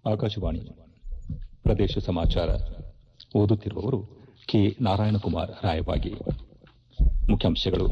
ಆಕಾಶವಾಣಿ ಪ್ರದೇಶ ಸಮಾಚಾರ ಓದುತ್ತಿರುವವರು ಕೆ ನಾರಾಯಣಕುಮಾರ್ ರಾಯಬಾಗಿ ಮುಖ್ಯಾಂಶಗಳು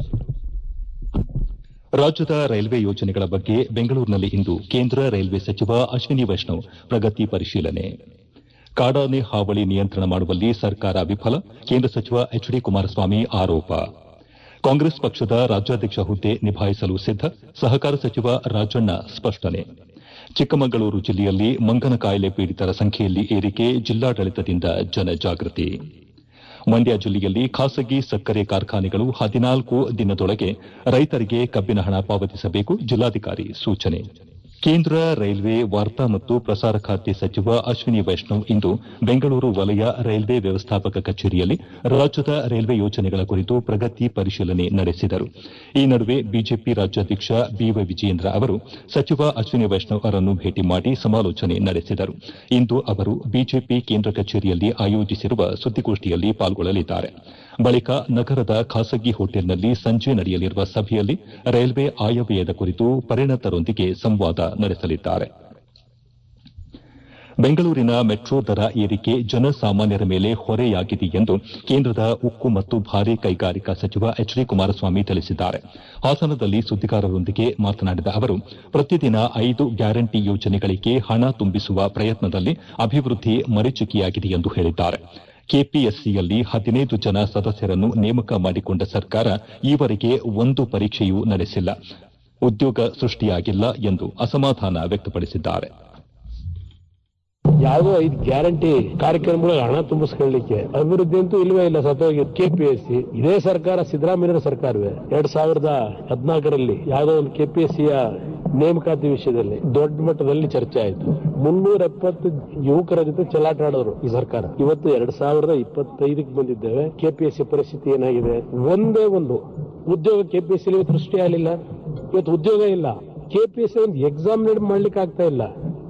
ರಾಜ್ಯದ ರೈಲ್ವೆ ಯೋಜನೆಗಳ ಬಗ್ಗೆ ಬೆಂಗಳೂರಿನಲ್ಲಿ ಇಂದು ಕೇಂದ್ರ ರೈಲ್ವೆ ಸಚಿವ ಅಶ್ವಿನಿ ವೈಷ್ಣವ್ ಪ್ರಗತಿ ಪರಿಶೀಲನೆ ಕಾಡಾನೆ ಹಾವಳಿ ನಿಯಂತ್ರಣ ಮಾಡುವಲ್ಲಿ ಸರ್ಕಾರ ವಿಫಲ ಕೇಂದ್ರ ಸಚಿವ ಎಚ್ ಡಿ ಕುಮಾರಸ್ವಾಮಿ ಆರೋಪ ಕಾಂಗ್ರೆಸ್ ಪಕ್ಷದ ರಾಜ್ಯಾಧ್ಯಕ್ಷ ಹುದ್ದೆ ನಿಭಾಯಿಸಲು ಸಿದ್ದ ಸಹಕಾರ ಸಚಿವ ರಾಜಣ್ಣ ಸ್ಪಷ್ಟನೆ ಚಿಕ್ಕಮಗಳೂರು ಜಿಲ್ಲೆಯಲ್ಲಿ ಮಂಗನ ಕಾಯಿಲೆ ಪೀಡಿತರ ಸಂಖ್ಯೆಯಲ್ಲಿ ಏರಿಕೆ ಜಿಲ್ಲಾಡಳಿತದಿಂದ ಜನಜಾಗೃತಿ ಮಂಡ್ಯ ಜಿಲ್ಲೆಯಲ್ಲಿ ಖಾಸಗಿ ಸಕ್ಕರೆ ಕಾರ್ಖಾನೆಗಳು ಹದಿನಾಲ್ಕು ದಿನದೊಳಗೆ ರೈತರಿಗೆ ಕಬ್ಬಿನ ಹಣ ಪಾವತಿಸಬೇಕು ಜಿಲ್ಲಾಧಿಕಾರಿ ಸೂಚನೆ ಕೇಂದ್ರ ರೈಲ್ವೆ ವಾರ್ತಾ ಮತ್ತು ಪ್ರಸಾರ ಖಾತೆ ಸಚಿವ ಅಶ್ವಿನಿ ವೈಷ್ಣವ್ ಇಂದು ಬೆಂಗಳೂರು ವಲಯ ರೈಲ್ವೆ ವ್ಯವಸ್ಥಾಪಕ ಕಚೇರಿಯಲ್ಲಿ ರಾಜ್ಯದ ರೈಲ್ವೆ ಯೋಜನೆಗಳ ಕುರಿತು ಪ್ರಗತಿ ಪರಿಶೀಲನೆ ನಡೆಸಿದರು ಈ ನಡುವೆ ಬಿಜೆಪಿ ರಾಜ್ಯಾಧ್ಯಕ್ಷ ಬಿವೈ ವಿಜಯೇಂದ್ರ ಅವರು ಸಚಿವ ಅಶ್ವಿನಿ ವೈಷ್ಣವ್ ಅವರನ್ನು ಭೇಟಿ ಮಾಡಿ ಸಮಾಲೋಚನೆ ನಡೆಸಿದರು ಇಂದು ಅವರು ಬಿಜೆಪಿ ಕೇಂದ್ರ ಕಚೇರಿಯಲ್ಲಿ ಆಯೋಜಿಸಿರುವ ಸುದ್ದಿಗೋಷ್ಠಿಯಲ್ಲಿ ಪಾಲ್ಗೊಳ್ಳಲಿದ್ದಾರೆ ಬಳಿಕ ನಗರದ ಖಾಸಗಿ ಹೋಟೆಲ್ನಲ್ಲಿ ಸಂಜೆ ನಡೆಯಲಿರುವ ಸಭೆಯಲ್ಲಿ ರೈಲ್ವೆ ಆಯವ್ಯಯದ ಕುರಿತು ಪರಿಣತರೊಂದಿಗೆ ಸಂವಾದ ನಡೆಸಲಿದ್ದಾರೆ ಬೆಂಗಳೂರಿನ ಮೆಟ್ರೋ ದರ ಏರಿಕೆ ಜನಸಾಮಾನ್ಯರ ಮೇಲೆ ಹೊರೆಯಾಗಿದೆ ಎಂದು ಕೇಂದ್ರದ ಉಕ್ಕು ಮತ್ತು ಭಾರೀ ಕೈಗಾರಿಕಾ ಸಚಿವ ಎಚ್ ಡಿ ಕುಮಾರಸ್ವಾಮಿ ತಿಳಿಸಿದ್ದಾರೆ ಹಾಸನದಲ್ಲಿ ಸುದ್ದಿಗಾರರೊಂದಿಗೆ ಮಾತನಾಡಿದ ಅವರು ಪ್ರತಿದಿನ ಐದು ಗ್ಯಾರಂಟಿ ಯೋಜನೆಗಳಿಗೆ ಹಣ ತುಂಬಿಸುವ ಪ್ರಯತ್ನದಲ್ಲಿ ಅಭಿವೃದ್ಧಿ ಮರೀಚಿಕೆಯಾಗಿದೆ ಎಂದು ಹೇಳಿದ್ದಾರೆ ಕೆಪಿಎಸ್ಸಿಯಲ್ಲಿ ಹದಿನೈದು ಜನ ಸದಸ್ಯರನ್ನು ನೇಮಕ ಮಾಡಿಕೊಂಡ ಸರ್ಕಾರ ಈವರೆಗೆ ಒಂದು ಪರೀಕ್ಷೆಯೂ ನಡೆಸಿಲ್ಲ ಉದ್ಯೋಗ ಸೃಷ್ಟಿಯಾಗಿಲ್ಲ ಎಂದು ಅಸಮಾಧಾನ ವ್ಯಕ್ತಪಡಿಸಿದ್ದಾರೆ ಯಾವುದೋ ಐದು ಗ್ಯಾರಂಟಿ ಕಾರ್ಯಕ್ರಮಗಳು ಹಣ ತುಂಬಿಸ್ಕೊಳ್ಳಿಕ್ಕೆ ಅಭಿವೃದ್ಧಿ ಅಂತೂ ಇಲ್ವೇ ಇಲ್ಲ ಸತ್ತೋಗಿ ಕೆಪಿಎಸ್ಸಿ ಇದೇ ಸರ್ಕಾರ ಸಿದ್ದರಾಮಯ್ಯ ಸರ್ಕಾರವೇ ಎರಡ್ ಸಾವಿರದ ಹದಿನಾಲ್ಕರಲ್ಲಿ ಯಾವುದೋ ಒಂದು ಕೆಪಿಎಸ್ಸಿಯ ನೇಮಕಾತಿ ವಿಷಯದಲ್ಲಿ ದೊಡ್ಡ ಮಟ್ಟದಲ್ಲಿ ಚರ್ಚೆ ಆಯಿತು ಮುನ್ನೂರ ಎಪ್ಪತ್ತು ಯುವಕರ ಜೊತೆ ಚೆಲ್ಲಾಟ ಆಡೋರು ಈ ಸರ್ಕಾರ ಇವತ್ತು ಎರಡ್ ಸಾವಿರದ ಇಪ್ಪತ್ತೈದಕ್ಕೆ ಬಂದಿದ್ದೇವೆ ಕೆಪಿಎಸ್ಸಿ ಪರಿಸ್ಥಿತಿ ಏನಾಗಿದೆ ಒಂದೇ ಒಂದು ಉದ್ಯೋಗ ಕೆಪಿಎಸ್ಸಿ ಸೃಷ್ಟಿ ಆಗಲಿಲ್ಲ ಇವತ್ತು ಉದ್ಯೋಗ ಇಲ್ಲ ಕೆಪಿಎಸ್ಸಿ ಒಂದು ಎಕ್ಸಾಮ್ ನಡೆ ಮಾಡ್ಲಿಕ್ಕೆ ಆಗ್ತಾ ಇಲ್ಲ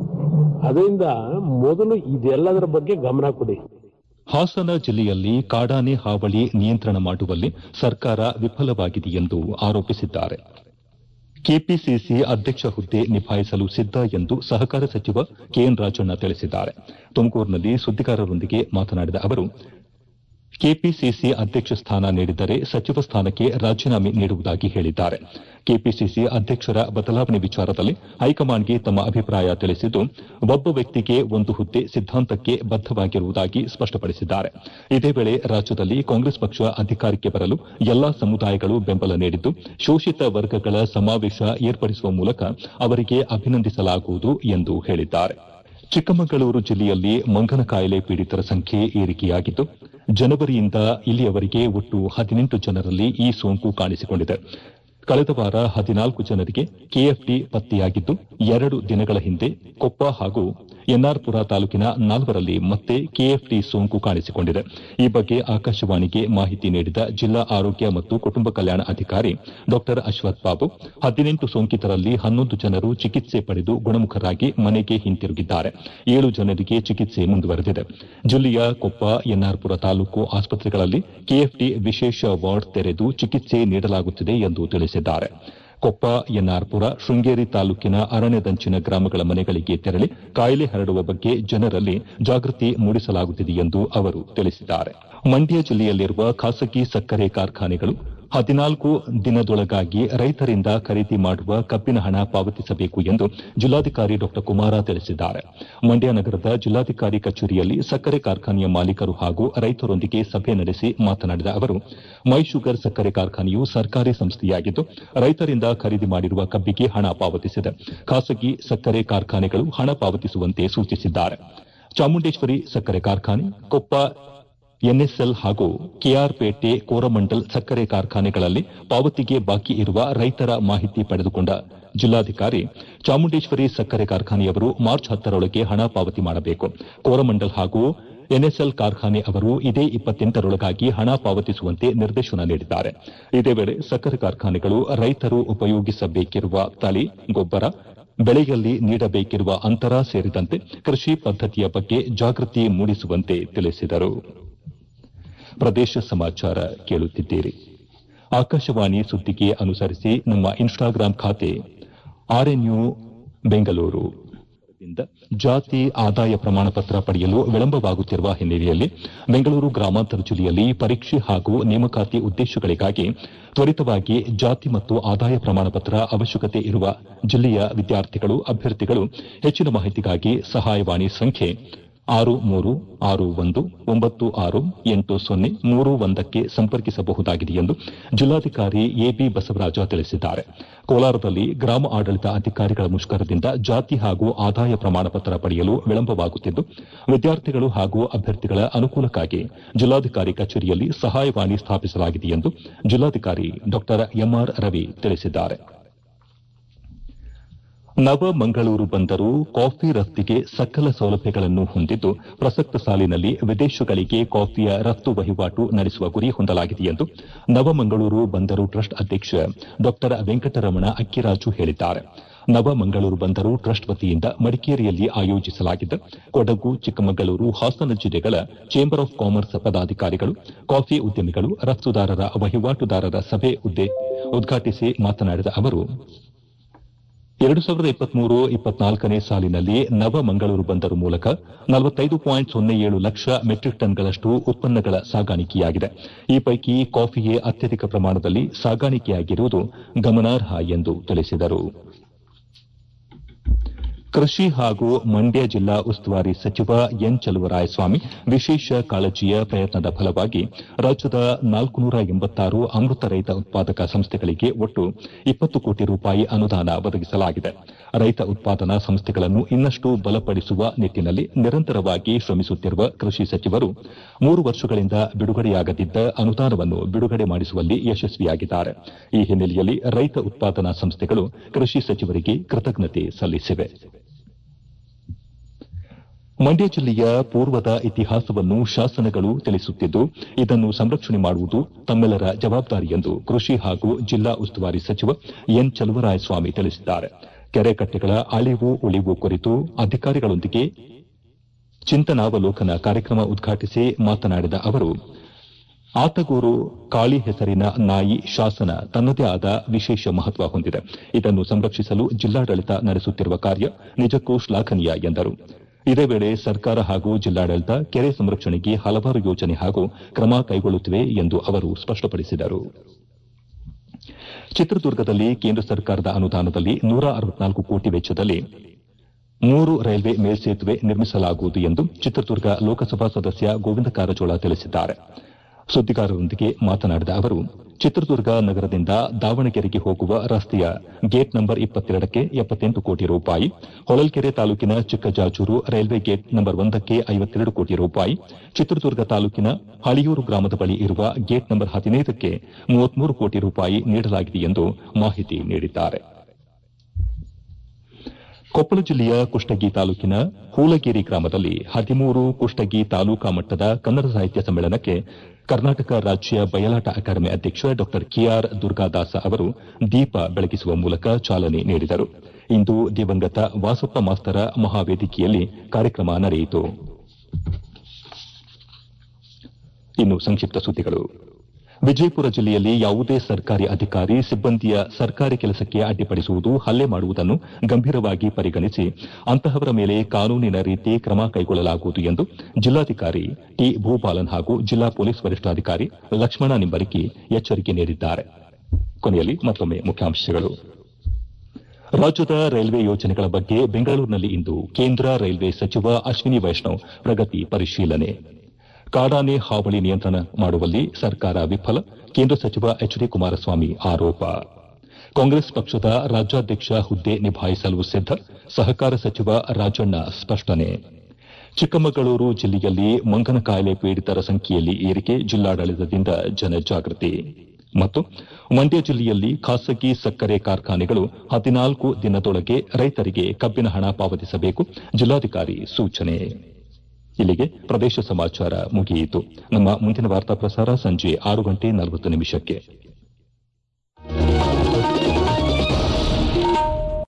ಅದರಿಂದ ಮೊದಲು ಇದೆಲ್ಲದರ ಬಗ್ಗೆ ಗಮನ ಕೊಡಿ ಹಾಸನ ಜಿಲ್ಲೆಯಲ್ಲಿ ಕಾಡಾನೆ ಹಾವಳಿ ನಿಯಂತ್ರಣ ಮಾಡುವಲ್ಲಿ ಸರ್ಕಾರ ವಿಫಲವಾಗಿದೆ ಎಂದು ಆರೋಪಿಸಿದ್ದಾರೆ ಕೆಪಿಸಿಸಿ ಅಧ್ಯಕ್ಷ ಹುದ್ದೆ ನಿಭಾಯಿಸಲು ಸಿದ್ದ ಎಂದು ಸಹಕಾರ ಸಚಿವ ಕೆಎನ್ ರಾಜಣ್ಣ ತಿಳಿಸಿದ್ದಾರೆ ತುಮಕೂರಿನಲ್ಲಿ ಸುದ್ದಿಗಾರರೊಂದಿಗೆ ಮಾತನಾಡಿದ ಅವರು ಕೆಪಿಸಿಸಿ ಅಧ್ಯಕ್ಷ ಸ್ಥಾನ ನೀಡಿದ್ದರೆ ಸಚಿವ ಸ್ಥಾನಕ್ಕೆ ರಾಜೀನಾಮೆ ನೀಡುವುದಾಗಿ ಹೇಳಿದ್ದಾರೆ ಕೆಪಿಸಿಸಿ ಅಧ್ಯಕ್ಷರ ಬದಲಾವಣೆ ವಿಚಾರದಲ್ಲಿ ಹೈಕಮಾಂಡ್ಗೆ ತಮ್ಮ ಅಭಿಪ್ರಾಯ ತಿಳಿಸಿದ್ದು ಒಬ್ಬ ವ್ಯಕ್ತಿಗೆ ಒಂದು ಹುದ್ದೆ ಸಿದ್ದಾಂತಕ್ಕೆ ಬದ್ದವಾಗಿರುವುದಾಗಿ ಸ್ಪಷ್ಟಪಡಿಸಿದ್ದಾರೆ ಇದೇ ವೇಳೆ ರಾಜ್ಯದಲ್ಲಿ ಕಾಂಗ್ರೆಸ್ ಪಕ್ಷ ಅಧಿಕಾರಕ್ಕೆ ಬರಲು ಎಲ್ಲಾ ಸಮುದಾಯಗಳು ಬೆಂಬಲ ನೀಡಿದ್ದು ಶೋಷಿತ ವರ್ಗಗಳ ಸಮಾವೇಶ ಏರ್ಪಡಿಸುವ ಮೂಲಕ ಅವರಿಗೆ ಅಭಿನಂದಿಸಲಾಗುವುದು ಎಂದು ಹೇಳಿದ್ದಾರೆ ಚಿಕ್ಕಮಗಳೂರು ಜಿಲ್ಲೆಯಲ್ಲಿ ಮಂಗನ ಕಾಯಿಲೆ ಪೀಡಿತರ ಸಂಖ್ಯೆ ಏರಿಕೆಯಾಗಿದ್ದು ಜನವರಿಯಿಂದ ಇಲ್ಲಿಯವರೆಗೆ ಒಟ್ಟು ಹದಿನೆಂಟು ಜನರಲ್ಲಿ ಈ ಸೋಂಕು ಕಾಣಿಸಿಕೊಂಡಿದೆ ಕಳೆದ ವಾರ ಹದಿನಾಲ್ಕು ಜನರಿಗೆ ಕೆಎಫ್ಡಿ ಪತ್ತೆಯಾಗಿದ್ದು ಎರಡು ದಿನಗಳ ಹಿಂದೆ ಕೊಪ್ಪ ಹಾಗೂ ಎನ್ಆರ್ಪುರ ತಾಲೂಕಿನ ನಾಲ್ವರಲ್ಲಿ ಮತ್ತೆ ಕೆಎಫ್ಡಿ ಸೋಂಕು ಕಾಣಿಸಿಕೊಂಡಿದೆ ಈ ಬಗ್ಗೆ ಆಕಾಶವಾಣಿಗೆ ಮಾಹಿತಿ ನೀಡಿದ ಜಿಲ್ಲಾ ಆರೋಗ್ಯ ಮತ್ತು ಕುಟುಂಬ ಕಲ್ಯಾಣ ಅಧಿಕಾರಿ ಡಾ ಅಶ್ವಥ್ ಬಾಬು ಹದಿನೆಂಟು ಸೋಂಕಿತರಲ್ಲಿ ಹನ್ನೊಂದು ಜನರು ಚಿಕಿತ್ಸೆ ಪಡೆದು ಗುಣಮುಖರಾಗಿ ಮನೆಗೆ ಹಿಂತಿರುಗಿದ್ದಾರೆ ಏಳು ಜನರಿಗೆ ಚಿಕಿತ್ಸೆ ಮುಂದುವರೆದಿದೆ ಜಿಲ್ಲೆಯ ಕೊಪ್ಪ ಎನ್ಆರ್ಪುರ ತಾಲೂಕು ಆಸ್ಪತ್ರೆಗಳಲ್ಲಿ ಕೆಎಫ್ಡಿ ವಿಶೇಷ ವಾರ್ಡ್ ತೆರೆದು ಚಿಕಿತ್ಸೆ ನೀಡಲಾಗುತ್ತಿದೆ ಎಂದು ತಿಳಿಸಿದ್ದಾರೆ ಕೊಪ್ಪ ಎನ್ಆರ್ಪುರ ಶೃಂಗೇರಿ ತಾಲೂಕಿನ ಅರಣ್ಯದಂಚಿನ ಗ್ರಾಮಗಳ ಮನೆಗಳಿಗೆ ತೆರಳಿ ಕಾಯಿಲೆ ಹರಡುವ ಬಗ್ಗೆ ಜನರಲ್ಲಿ ಜಾಗೃತಿ ಮೂಡಿಸಲಾಗುತ್ತಿದೆ ಎಂದು ಅವರು ತಿಳಿಸಿದ್ದಾರೆ ಮಂಡ್ಯ ಜಿಲ್ಲೆಯಲ್ಲಿರುವ ಖಾಸಗಿ ಸಕ್ಕರೆ ಕಾರ್ಖಾನೆಗಳು ಹದಿನಾಲ್ಕು ದಿನದೊಳಗಾಗಿ ರೈತರಿಂದ ಖರೀದಿ ಮಾಡುವ ಕಬ್ಬಿನ ಹಣ ಪಾವತಿಸಬೇಕು ಎಂದು ಜಿಲ್ಲಾಧಿಕಾರಿ ಡಾ ಕುಮಾರ ತಿಳಿಸಿದ್ದಾರೆ ಮಂಡ್ಯ ನಗರದ ಜಿಲ್ಲಾಧಿಕಾರಿ ಕಚೇರಿಯಲ್ಲಿ ಸಕ್ಕರೆ ಕಾರ್ಖಾನೆಯ ಮಾಲೀಕರು ಹಾಗೂ ರೈತರೊಂದಿಗೆ ಸಭೆ ನಡೆಸಿ ಮಾತನಾಡಿದ ಅವರು ಮೈ ಶುಗರ್ ಸಕ್ಕರೆ ಕಾರ್ಖಾನೆಯು ಸರ್ಕಾರಿ ಸಂಸ್ಥೆಯಾಗಿದ್ದು ರೈತರಿಂದ ಖರೀದಿ ಮಾಡಿರುವ ಕಬ್ಬಿಗೆ ಹಣ ಪಾವತಿಸಿದೆ ಖಾಸಗಿ ಸಕ್ಕರೆ ಕಾರ್ಖಾನೆಗಳು ಹಣ ಪಾವತಿಸುವಂತೆ ಸೂಚಿಸಿದ್ದಾರೆ ಚಾಮುಂಡೇಶ್ವರಿ ಸಕ್ಕರೆ ಕಾರ್ಖಾನೆ ಕೊಪ್ಪ ಎನ್ಎಸ್ಎಲ್ ಹಾಗೂ ಕೆಆರ್ಪೇಟೆ ಕೋರಮಂಡಲ್ ಸಕ್ಕರೆ ಕಾರ್ಖಾನೆಗಳಲ್ಲಿ ಪಾವತಿಗೆ ಬಾಕಿ ಇರುವ ರೈತರ ಮಾಹಿತಿ ಪಡೆದುಕೊಂಡ ಜಿಲ್ಲಾಧಿಕಾರಿ ಚಾಮುಂಡೇಶ್ವರಿ ಸಕ್ಕರೆ ಕಾರ್ಖಾನೆಯವರು ಮಾರ್ಚ್ ಹತ್ತರೊಳಗೆ ಹಣ ಪಾವತಿ ಮಾಡಬೇಕು ಕೋರಮಂಡಲ್ ಹಾಗೂ ಎನ್ಎಸ್ಎಲ್ ಕಾರ್ಖಾನೆ ಅವರು ಇದೇ ಇಪ್ಪತ್ತೆಂಟರೊಳಗಾಗಿ ಹಣ ಪಾವತಿಸುವಂತೆ ನಿರ್ದೇಶನ ನೀಡಿದ್ದಾರೆ ಇದೇ ವೇಳೆ ಸಕ್ಕರೆ ಕಾರ್ಖಾನೆಗಳು ರೈತರು ಉಪಯೋಗಿಸಬೇಕಿರುವ ತಳಿ ಗೊಬ್ಬರ ಬೆಳೆಯಲ್ಲಿ ನೀಡಬೇಕಿರುವ ಅಂತರ ಸೇರಿದಂತೆ ಕೃಷಿ ಪದ್ದತಿಯ ಬಗ್ಗೆ ಜಾಗೃತಿ ಮೂಡಿಸುವಂತೆ ತಿಳಿಸಿದರು ಪ್ರದೇಶ ಸಮಾಚಾರ ಕೇಳುತ್ತಿದ್ದೀರಿ ಆಕಾಶವಾಣಿ ಸುದ್ದಿಗೆ ಅನುಸರಿಸಿ ನಮ್ಮ ಇನ್ಸ್ಟಾಗ್ರಾಂ ಖಾತೆ ಆರ್ಎನ್ಯು ಬೆಂಗಳೂರು ದಿಂದ ಜಾತಿ ಆದಾಯ ಪ್ರಮಾಣ ಪತ್ರ ಪಡೆಯಲು ವಿಳಂಬವಾಗುತ್ತಿರುವ ಹಿನ್ನೆಲೆಯಲ್ಲಿ ಬೆಂಗಳೂರು ಗ್ರಾಮಾಂತರ ಜಿಲ್ಲೆಯಲ್ಲಿ ಪರೀಕ್ಷೆ ಹಾಗೂ ನೇಮಕಾತಿ ಉದ್ದೇಶಗಳಿಗಾಗಿ ತ್ವರಿತವಾಗಿ ಜಾತಿ ಮತ್ತು ಆದಾಯ ಪ್ರಮಾಣ ಪತ್ರ ಅವಶ್ಯಕತೆ ಇರುವ ಜಿಲ್ಲೆಯ ವಿದ್ಯಾರ್ಥಿಗಳು ಅಭ್ಯರ್ಥಿಗಳು ಹೆಚ್ಚಿನ ಮಾಹಿತಿಗಾಗಿ ಸಹಾಯವಾಣಿ ಸಂಖ್ಯೆ ಆರು ಮೂರು ಆರು ಒಂದು ಒಂಬತ್ತು ಆರು ಎಂಟು ಸೊನ್ನೆ ಮೂರು ಒಂದಕ್ಕೆ ಸಂಪರ್ಕಿಸಬಹುದಾಗಿದೆ ಎಂದು ಜಿಲ್ಲಾಧಿಕಾರಿ ಎಬಿ ಬಸವರಾಜ ತಿಳಿಸಿದ್ದಾರೆ ಕೋಲಾರದಲ್ಲಿ ಗ್ರಾಮ ಆಡಳಿತ ಅಧಿಕಾರಿಗಳ ಮುಷ್ಕರದಿಂದ ಜಾತಿ ಹಾಗೂ ಆದಾಯ ಪ್ರಮಾಣ ಪತ್ರ ಪಡೆಯಲು ವಿಳಂಬವಾಗುತ್ತಿದ್ದು ವಿದ್ಯಾರ್ಥಿಗಳು ಹಾಗೂ ಅಭ್ಯರ್ಥಿಗಳ ಅನುಕೂಲಕ್ಕಾಗಿ ಜಿಲ್ಲಾಧಿಕಾರಿ ಕಚೇರಿಯಲ್ಲಿ ಸಹಾಯವಾಣಿ ಸ್ಥಾಪಿಸಲಾಗಿದೆ ಎಂದು ಜಿಲ್ಲಾಧಿಕಾರಿ ಡಾ ಎಂಆರ್ ರವಿ ತಿಳಿಸಿದ್ದಾರೆ ನವಮಂಗಳೂರು ಬಂದರು ಕಾಫಿ ರಫ್ತಿಗೆ ಸಕಲ ಸೌಲಭ್ಯಗಳನ್ನು ಹೊಂದಿದ್ದು ಪ್ರಸಕ್ತ ಸಾಲಿನಲ್ಲಿ ವಿದೇಶಗಳಿಗೆ ಕಾಫಿಯ ರಫ್ತು ವಹಿವಾಟು ನಡೆಸುವ ಗುರಿ ಹೊಂದಲಾಗಿದೆ ಎಂದು ನವಮಂಗಳೂರು ಬಂದರು ಟ್ರಸ್ಟ್ ಅಧ್ಯಕ್ಷ ಡಾ ವೆಂಕಟರಮಣ ಅಕ್ಕಿರಾಜು ಹೇಳಿದ್ದಾರೆ ನವಮಂಗಳೂರು ಬಂದರು ಟ್ರಸ್ಟ್ ವತಿಯಿಂದ ಮಡಿಕೇರಿಯಲ್ಲಿ ಆಯೋಜಿಸಲಾಗಿದ್ದ ಕೊಡಗು ಚಿಕ್ಕಮಗಳೂರು ಹಾಸನ ಜಿಲ್ಲೆಗಳ ಚೇಂಬರ್ ಆಫ್ ಕಾಮರ್ಸ್ ಪದಾಧಿಕಾರಿಗಳು ಕಾಫಿ ಉದ್ಯಮಿಗಳು ರಫ್ತುದಾರರ ವಹಿವಾಟುದಾರರ ಸಭೆ ಉದ್ಘಾಟಿಸಿ ಮಾತನಾಡಿದ ಅವರು ಎರಡು ಸಾವಿರದ ಇಪ್ಪತ್ಮೂರು ಇಪ್ಪತ್ನಾಲ್ಕನೇ ಸಾಲಿನಲ್ಲಿ ನವಮಂಗಳೂರು ಬಂದರು ಮೂಲಕ ನಲವತ್ತೈದು ಪಾಯಿಂಟ್ ಸೊನ್ನೆ ಏಳು ಲಕ್ಷ ಮೆಟ್ರಿಕ್ ಟನ್ಗಳಷ್ಟು ಉತ್ಪನ್ನಗಳ ಸಾಗಾಣಿಕೆಯಾಗಿದೆ ಈ ಪೈಕಿ ಕಾಫಿಯೇ ಅತ್ಯಧಿಕ ಪ್ರಮಾಣದಲ್ಲಿ ಸಾಗಾಣಿಕೆಯಾಗಿರುವುದು ಗಮನಾರ್ಹ ಎಂದು ತಿಳಿಸಿದರು ಕೃಷಿ ಹಾಗೂ ಮಂಡ್ಯ ಜಿಲ್ಲಾ ಉಸ್ತುವಾರಿ ಸಚಿವ ಎನ್ ಚಲುವರಾಯಸ್ವಾಮಿ ವಿಶೇಷ ಕಾಳಜಿಯ ಪ್ರಯತ್ನದ ಫಲವಾಗಿ ರಾಜ್ಯದ ನಾಲ್ಕುನೂರ ಎಂಬತ್ತಾರು ಅಮೃತ ರೈತ ಉತ್ಪಾದಕ ಸಂಸ್ಥೆಗಳಿಗೆ ಒಟ್ಟು ಇಪ್ಪತ್ತು ಕೋಟಿ ರೂಪಾಯಿ ಅನುದಾನ ಒದಗಿಸಲಾಗಿದೆ ರೈತ ಉತ್ಪಾದನಾ ಸಂಸ್ಥೆಗಳನ್ನು ಇನ್ನಷ್ಟು ಬಲಪಡಿಸುವ ನಿಟ್ಟಿನಲ್ಲಿ ನಿರಂತರವಾಗಿ ಶ್ರಮಿಸುತ್ತಿರುವ ಕೃಷಿ ಸಚಿವರು ಮೂರು ವರ್ಷಗಳಿಂದ ಬಿಡುಗಡೆಯಾಗದಿದ್ದ ಅನುದಾನವನ್ನು ಬಿಡುಗಡೆ ಮಾಡಿಸುವಲ್ಲಿ ಯಶಸ್ವಿಯಾಗಿದ್ದಾರೆ ಈ ಹಿನ್ನೆಲೆಯಲ್ಲಿ ರೈತ ಉತ್ಪಾದನಾ ಸಂಸ್ಥೆಗಳು ಕೃಷಿ ಸಚಿವರಿಗೆ ಕೃತಜ್ಞತೆ ಸಲ್ಲಿಸಿವೆ ಮಂಡ್ಯ ಜಿಲ್ಲೆಯ ಪೂರ್ವದ ಇತಿಹಾಸವನ್ನು ಶಾಸನಗಳು ತಿಳಿಸುತ್ತಿದ್ದು ಇದನ್ನು ಸಂರಕ್ಷಣೆ ಮಾಡುವುದು ತಮ್ಮೆಲ್ಲರ ಜವಾಬ್ದಾರಿ ಎಂದು ಕೃಷಿ ಹಾಗೂ ಜಿಲ್ಲಾ ಉಸ್ತುವಾರಿ ಸಚಿವ ಎನ್ ಚಲುವರಾಯಸ್ವಾಮಿ ತಿಳಿಸಿದ್ದಾರೆ ಕೆರೆಕಟ್ಟೆಗಳ ಅಳಿವು ಉಳಿವು ಕುರಿತು ಅಧಿಕಾರಿಗಳೊಂದಿಗೆ ಚಿಂತನಾವಲೋಕನ ಕಾರ್ಯಕ್ರಮ ಉದ್ಘಾಟಿಸಿ ಮಾತನಾಡಿದ ಅವರು ಆತಗೂರು ಕಾಳಿ ಹೆಸರಿನ ನಾಯಿ ಶಾಸನ ತನ್ನದೇ ಆದ ವಿಶೇಷ ಮಹತ್ವ ಹೊಂದಿದೆ ಇದನ್ನು ಸಂರಕ್ಷಿಸಲು ಜಿಲ್ಲಾಡಳಿತ ನಡೆಸುತ್ತಿರುವ ಕಾರ್ಯ ನಿಜಕ್ಕೂ ಶ್ಲಾಘನೀಯ ಎಂದರು ಇದೇ ವೇಳೆ ಸರ್ಕಾರ ಹಾಗೂ ಜಿಲ್ಲಾಡಳಿತ ಕೆರೆ ಸಂರಕ್ಷಣೆಗೆ ಹಲವಾರು ಯೋಜನೆ ಹಾಗೂ ಕ್ರಮ ಕೈಗೊಳ್ಳುತ್ತಿವೆ ಎಂದು ಅವರು ಸ್ಪಷ್ಟಪಡಿಸಿದರು ಚಿತ್ರದುರ್ಗದಲ್ಲಿ ಕೇಂದ್ರ ಸರ್ಕಾರದ ಅನುದಾನದಲ್ಲಿ ನೂರ ಅರವತ್ನಾಲ್ಕು ಕೋಟಿ ವೆಚ್ಚದಲ್ಲಿ ಮೂರು ರೈಲ್ವೆ ಮೇಲ್ಸೇತುವೆ ನಿರ್ಮಿಸಲಾಗುವುದು ಎಂದು ಚಿತ್ರದುರ್ಗ ಲೋಕಸಭಾ ಸದಸ್ಯ ಗೋವಿಂದ ಕಾರಜೋಳ ತಿಳಿಸಿದ್ದಾರೆ ಸುದ್ದಿಗಾರರೊಂದಿಗೆ ಮಾತನಾಡಿದ ಅವರು ಚಿತ್ರದುರ್ಗ ನಗರದಿಂದ ದಾವಣಗೆರೆಗೆ ಹೋಗುವ ರಸ್ತೆಯ ಗೇಟ್ ನಂಬರ್ ಇಪ್ಪತ್ತೆರಡಕ್ಕೆ ಎಪ್ಪತ್ತೆಂಟು ಕೋಟಿ ರೂಪಾಯಿ ಹೊಳಲ್ಕೆರೆ ತಾಲೂಕಿನ ಚಿಕ್ಕಜಾಜೂರು ರೈಲ್ವೆ ಗೇಟ್ ನಂಬರ್ ಒಂದಕ್ಕೆ ಐವತ್ತೆರಡು ಕೋಟಿ ರೂಪಾಯಿ ಚಿತ್ರದುರ್ಗ ತಾಲೂಕಿನ ಹಳಿಯೂರು ಗ್ರಾಮದ ಬಳಿ ಇರುವ ಗೇಟ್ ನಂಬರ್ ಹದಿನೈದಕ್ಕೆ ಮೂವತ್ಮೂರು ಕೋಟಿ ರೂಪಾಯಿ ನೀಡಲಾಗಿದೆ ಎಂದು ಮಾಹಿತಿ ನೀಡಿದ್ದಾರೆ ಕೊಪ್ಪಳ ಜಿಲ್ಲೆಯ ಕುಷ್ಟಗಿ ತಾಲೂಕಿನ ಹೂಲಗೇರಿ ಗ್ರಾಮದಲ್ಲಿ ಹದಿಮೂರು ಕುಷ್ಟಗಿ ತಾಲೂಕಾ ಮಟ್ಟದ ಕನ್ನಡ ಸಾಹಿತ್ಯ ಸಮ್ಮೇಳನಕ್ಕೆ ಕರ್ನಾಟಕ ರಾಜ್ಯ ಬಯಲಾಟ ಅಕಾಡೆಮಿ ಅಧ್ಯಕ್ಷ ಡಾ ಕೆಆರ್ ದುರ್ಗಾದಾಸ ಅವರು ದೀಪ ಬೆಳಗಿಸುವ ಮೂಲಕ ಚಾಲನೆ ನೀಡಿದರು ಇಂದು ದಿವಂಗತ ವಾಸಪ್ಪ ಮಾಸ್ತರ ಮಹಾವೇದಿಕೆಯಲ್ಲಿ ಕಾರ್ಯಕ್ರಮ ನಡೆಯಿತು ಇನ್ನು ಸಂಕ್ಷಿಪ್ತ ಸುದ್ದಿಗಳು ವಿಜಯಪುರ ಜಿಲ್ಲೆಯಲ್ಲಿ ಯಾವುದೇ ಸರ್ಕಾರಿ ಅಧಿಕಾರಿ ಸಿಬ್ಬಂದಿಯ ಸರ್ಕಾರಿ ಕೆಲಸಕ್ಕೆ ಅಡ್ಡಿಪಡಿಸುವುದು ಹಲ್ಲೆ ಮಾಡುವುದನ್ನು ಗಂಭೀರವಾಗಿ ಪರಿಗಣಿಸಿ ಅಂತಹವರ ಮೇಲೆ ಕಾನೂನಿನ ರೀತಿ ಕ್ರಮ ಕೈಗೊಳ್ಳಲಾಗುವುದು ಎಂದು ಜಿಲ್ಲಾಧಿಕಾರಿ ಟಿ ಭೂಪಾಲನ್ ಹಾಗೂ ಜಿಲ್ಲಾ ಪೊಲೀಸ್ ವರಿಷ್ಠಾಧಿಕಾರಿ ಲಕ್ಷ್ಮಣ ನಿಂಬರಕಿ ಎಚ್ಚರಿಕೆ ನೀಡಿದ್ದಾರೆ ಕೊನೆಯಲ್ಲಿ ಮತ್ತೊಮ್ಮೆ ಮುಖ್ಯಾಂಶಗಳು ರಾಜ್ಯದ ರೈಲ್ವೆ ಯೋಜನೆಗಳ ಬಗ್ಗೆ ಬೆಂಗಳೂರಿನಲ್ಲಿ ಇಂದು ಕೇಂದ್ರ ರೈಲ್ವೆ ಸಚಿವ ಅಶ್ವಿನಿ ವೈಷ್ಣವ್ ಪ್ರಗತಿ ಪರಿಶೀಲನೆ ಕಾಡಾನೆ ಹಾವಳಿ ನಿಯಂತ್ರಣ ಮಾಡುವಲ್ಲಿ ಸರ್ಕಾರ ವಿಫಲ ಕೇಂದ್ರ ಸಚಿವ ಎಚ್ ಡಿ ಕುಮಾರಸ್ವಾಮಿ ಆರೋಪ ಕಾಂಗ್ರೆಸ್ ಪಕ್ಷದ ರಾಜ್ಯಾಧ್ಯಕ್ಷ ಹುದ್ದೆ ನಿಭಾಯಿಸಲು ಸಿದ್ದ ಸಹಕಾರ ಸಚಿವ ರಾಜಣ್ಣ ಸ್ಪಷ್ಟನೆ ಚಿಕ್ಕಮಗಳೂರು ಜಿಲ್ಲೆಯಲ್ಲಿ ಮಂಗನ ಕಾಯಿಲೆ ಪೀಡಿತರ ಸಂಖ್ಯೆಯಲ್ಲಿ ಏರಿಕೆ ಜಿಲ್ಲಾಡಳಿತದಿಂದ ಜನಜಾಗೃತಿ ಮತ್ತು ಮಂಡ್ಯ ಜಿಲ್ಲೆಯಲ್ಲಿ ಖಾಸಗಿ ಸಕ್ಕರೆ ಕಾರ್ಖಾನೆಗಳು ಹದಿನಾಲ್ಕು ದಿನದೊಳಗೆ ರೈತರಿಗೆ ಕಬ್ಬಿನ ಹಣ ಪಾವತಿಸಬೇಕು ಜಿಲ್ಲಾಧಿಕಾರಿ ಸೂಚನೆ ಇಲ್ಲಿಗೆ ಪ್ರದೇಶ ಸಮಾಚಾರ ಮುಗಿಯಿತು ನಮ್ಮ ಮುಂದಿನ ವಾರ್ತಾ ಪ್ರಸಾರ ಸಂಜೆ ಆರು ಗಂಟೆ ನಲವತ್ತು ನಿಮಿಷಕ್ಕೆ